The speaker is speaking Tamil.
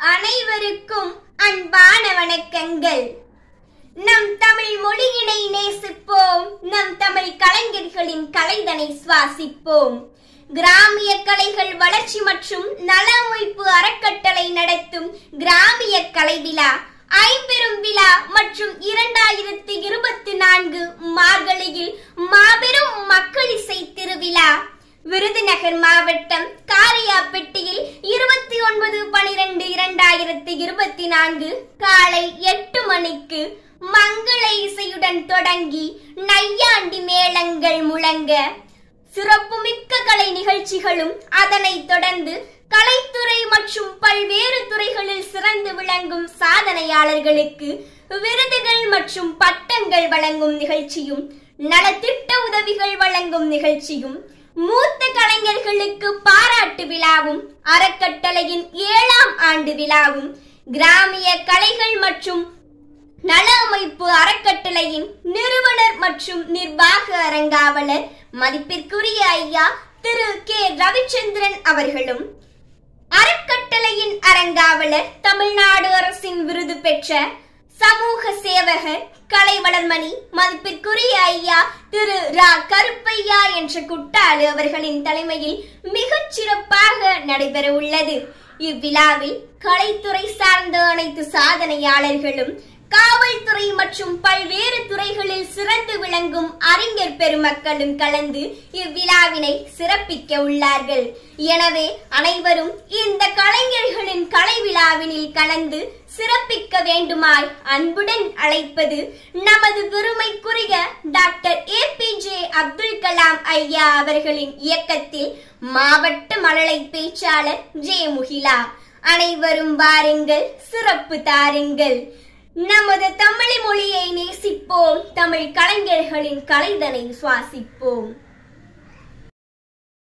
அனைவருக்கும் அன்பான வணக்கங்கள் நம் தமிழ் மொழியினை நேசிப்போம் நம் தமிழ் கலைஞர்களின் கலைதனை சுவாசிப்போம் கிராமிய கலைகள் வளர்ச்சி மற்றும் நல அமைப்பு அறக்கட்டளை நடத்தும் கிராமிய கலை விழா ஐம்பெரும் விழா மற்றும் இரண்டாயிரத்தி இருபத்தி நான்கு மார்கழியில் மாபெரும் மக்கள் இசை திருவிழா விருதுநகர் மாவட்டம் காரியாப்பட்டியில் இருபத்தி ஒன்பது பனிரெண்டு இரண்டாயிரத்தி இருபத்தி நான்கு காலை எட்டு மணிக்கு மங்கள இசையுடன் தொடங்கி நையாண்டி மேளங்கள் முழங்க சிறப்புமிக்க கலை நிகழ்ச்சிகளும் அதனைத் தொடர்ந்து கலைத்துறை மற்றும் பல்வேறு துறைகளில் சிறந்து விளங்கும் சாதனையாளர்களுக்கு விருதுகள் மற்றும் பட்டங்கள் வழங்கும் நிகழ்ச்சியும் நலத்திட்ட உதவிகள் வழங்கும் நிகழ்ச்சியும் மூத்த கலைஞர்களுக்கு பாராட்டு விழாவும் அறக்கட்டளையின் ஏழாம் ஆண்டு விழாவும் கிராமிய கலைகள் மற்றும் நல அமைப்பு அறக்கட்டளையின் நிறுவனர் மற்றும் நிர்வாக அரங்காவலர் மதிப்பிற்குரிய ஐயா திரு கே ரவிச்சந்திரன் அவர்களும் அறக்கட்டளையின் அரங்காவலர் தமிழ்நாடு அரசின் விருது பெற்ற சமூக சேவகர் கலை வளர்மணி மதிப்பிற்குரிய ஐயா திரு ரா கருப்பையா என்ற குட்டாளு அவர்களின் தலைமையில் மிகச் சிறப்பாக நடைபெற உள்ளது இவ்விழாவில் கலைத்துறை சார்ந்த அனைத்து சாதனையாளர்களும் காவல்துறை மற்றும் பல்வேறு துறைகளில் சிறந்து விளங்கும் அறிஞர் பெருமக்களும் கலந்து இவ்விழாவினை சிறப்பிக்க உள்ளார்கள் எனவே அனைவரும் இந்த கலைஞர்களின் கலை விழாவினில் கலந்து சிறப்பிக்க வேண்டுமாய் அன்புடன் அழைப்பது நமது பெருமைக்குரிய doctor A P J Abdul Kalam ஐயா அவர்களின் இயக்கத்தில் மாவட்ட மழலை பேச்சாளர் ஜே முகிலா அனைவரும் வாருங்கள் சிறப்பு தாருங்கள் நமது தமிழ் மொழியை நேசிப்போம் தமிழ் கலைஞர்களின் கலைதனை சுவாசிப்போம்